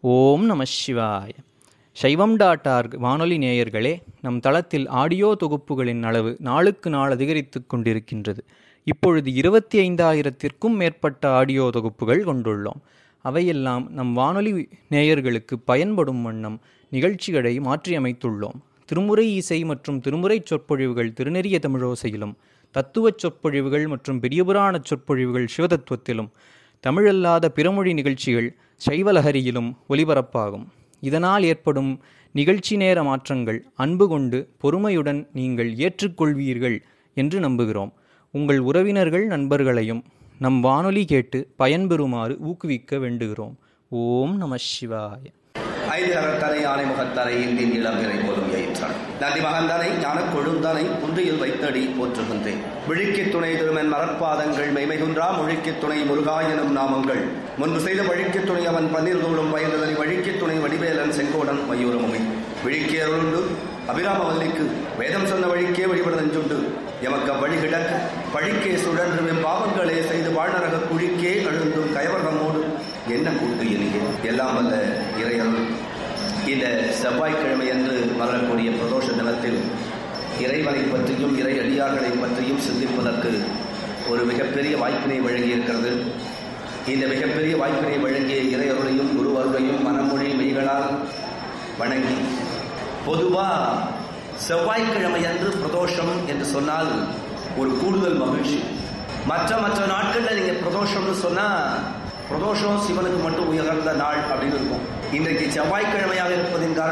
ஓம் நம சிவாய சைவம் டாட் ஆர்க் வானொலி நேயர்களே நம் தளத்தில் ஆடியோ தொகுப்புகளின் அளவு நாளுக்கு நாள் அதிகரித்து கொண்டிருக்கின்றது இப்பொழுது இருபத்தி ஐந்தாயிரத்திற்கும் மேற்பட்ட ஆடியோ தொகுப்புகள் கொண்டுள்ளோம் அவையெல்லாம் நம் வானொலி நேயர்களுக்கு பயன்படும் வண்ணம் நிகழ்ச்சிகளை மாற்றியமைத்துள்ளோம் திருமுறை இசை மற்றும் திருமுறை சொற்பொழிவுகள் திருநெறிய தமிழோசையிலும் தத்துவச் சொற்பொழிவுகள் மற்றும் பெரியபுராண சொற்பொழிவுகள் சிவதத்துவத்திலும் தமிழல்லாத பிறமொழி நிகழ்ச்சிகள் சைவலஹரியிலும் ஒலிபரப்பாகும் இதனால் ஏற்படும் நிகழ்ச்சி நேர மாற்றங்கள் அன்பு கொண்டு பொறுமையுடன் நீங்கள் ஏற்றுக்கொள்வீர்கள் என்று நம்புகிறோம் உங்கள் உறவினர்கள் நண்பர்களையும் நம் வானொலி கேட்டு பயன்பெறுமாறு ஊக்குவிக்க வேண்டுகிறோம் ஓம் நம சிவாய ஐதிகரத்தனை யானை முகத்தனை இந்தின் இளம்பிறை போலும் எயிற்றான் நந்தி மகந்தனை ஞானக் கொழுந்தனை குன்றியில் வைத்தடி போற்றுகின்றேன் விழிக்குத் துணை திருமன் மலர்ப்பாதங்கள் மெய்மைகுன்றா மொழிக்குத் துணை முருகா எனும் நாமங்கள் முன்பு செய்த வழிக்குத் துணை அவன் பன்னீர் தோளும் பயந்ததனை வழிக்குத் துணை வடிவேலன் செங்கோடன் மயூரமுமை விழிக்கே அருளுண்டு அபிராமவல்லிக்கு வேதம் சொன்ன வழிக்கே வழிபட நெஞ்சுண்டு எமக்கு அவ்வழி கிடக்க பழிக்கே சுழன்று வெம் பாவங்களே செய்து வாழ்நரக குழிக்கே அழுந்தும் கயவரமோடு என்ன கூட்டு இனியே எல்லாம் வல்ல இறையருள் இந்த செவ்வாய்க்கிழமை அன்று மலரக்கூடிய பிரதோஷ தினத்தில் இறைவனை பற்றியும் இறை அடியார்களை பற்றியும் சிந்திப்பதற்கு ஒரு மிகப்பெரிய வாய்ப்பினை வழங்கியிருக்கிறது இந்த மிகப்பெரிய வாய்ப்பினை வழங்கிய இறையருளையும் குரு அருளையும் மனமொழி மெய்களால் வணங்கி பொதுவா செவ்வாய்க்கிழமை அன்று பிரதோஷம் என்று சொன்னால் ஒரு கூடுதல் மகிழ்ச்சி மற்ற மற்ற நாட்களில் நீங்க பிரதோஷம்னு சொன்னா பிரதோஷம் சிவனுக்கு மட்டும் உயர்ந்த நாள் அப்படின்னு இருக்கும் இன்றைக்கு செவ்வாய்க்கிழமையாக இருப்பதின் காரணம்